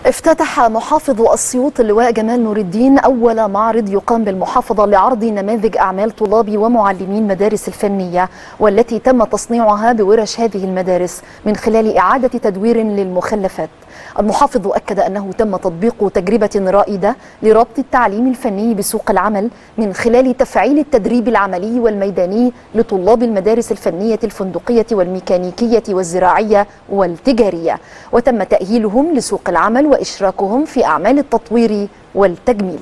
افتتح محافظ أسيوط اللواء جمال نور الدين أول معرض يقام بالمحافظة لعرض نماذج أعمال طلاب ومعلمين مدارس الفنية والتي تم تصنيعها بورش هذه المدارس من خلال إعادة تدوير للمخلفات المحافظ أكد أنه تم تطبيق تجربة رائدة لربط التعليم الفني بسوق العمل من خلال تفعيل التدريب العملي والميداني لطلاب المدارس الفنية الفندقية والميكانيكية والزراعية والتجارية وتم تأهيلهم لسوق العمل وإشراكهم في أعمال التطوير والتجميل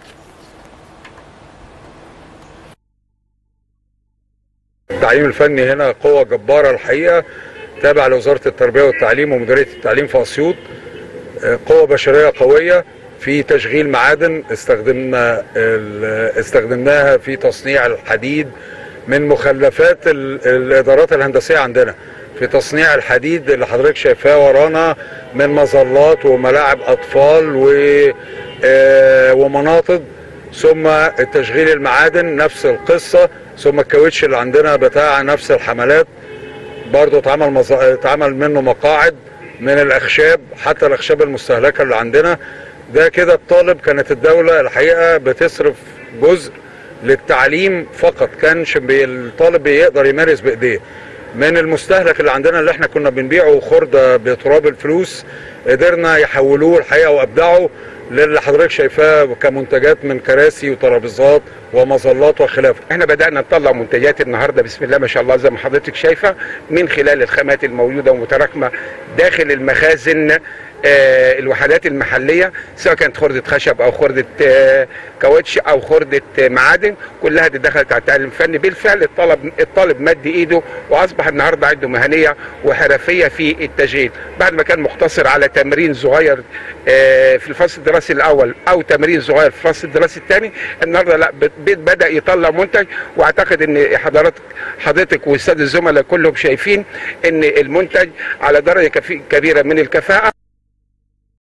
التعليم الفني هنا قوة جبارة الحقيقة تابع لوزارة التربية والتعليم ومديرية التعليم في أسيوط قوة بشرية قوية في تشغيل معادن استخدمنا استخدمناها في تصنيع الحديد من مخلفات الإدارات الهندسية عندنا في تصنيع الحديد اللي حضرتك شايفاه ورانا من مظلات وملاعب أطفال و ومناطق ثم تشغيل المعادن نفس القصة ثم الكاوتش اللي عندنا بتاع نفس الحملات برضه اتعمل مز... اتعمل منه مقاعد من الاخشاب حتى الاخشاب المستهلكه اللي عندنا ده كده الطالب كانت الدوله الحقيقه بتصرف جزء للتعليم فقط كانش بي... الطالب بيقدر يمارس بايديه من المستهلك اللي عندنا اللي احنا كنا بنبيعه خرده بتراب الفلوس قدرنا يحولوه الحقيقه وابدعوا للي حضرتك شايفاه كمنتجات من كراسي وترابيزات ومظلات وخلافه. احنا بدانا نطلع منتجات النهارده بسم الله ما شاء الله زي ما حضرتك شايفه من خلال الخامات الموجوده ومتراكمه داخل المخازن آه الوحدات المحليه سواء كانت خرده خشب او خرده آه كاوتش او خرده آه معادن كلها دي دخلت على التعليم الفني بالفعل الطالب الطالب مد ايده واصبح النهارده عنده مهنيه وحرفيه في التشغيل بعد ما كان مقتصر على تمرين صغير في الفصل الدراسي الاول او تمرين صغير في الفصل الدراسي الثاني النهارده لا بدا يطلع منتج واعتقد ان حضرتك حضرتك والساده الزملاء كلهم شايفين ان المنتج على درجه كبيره من الكفاءه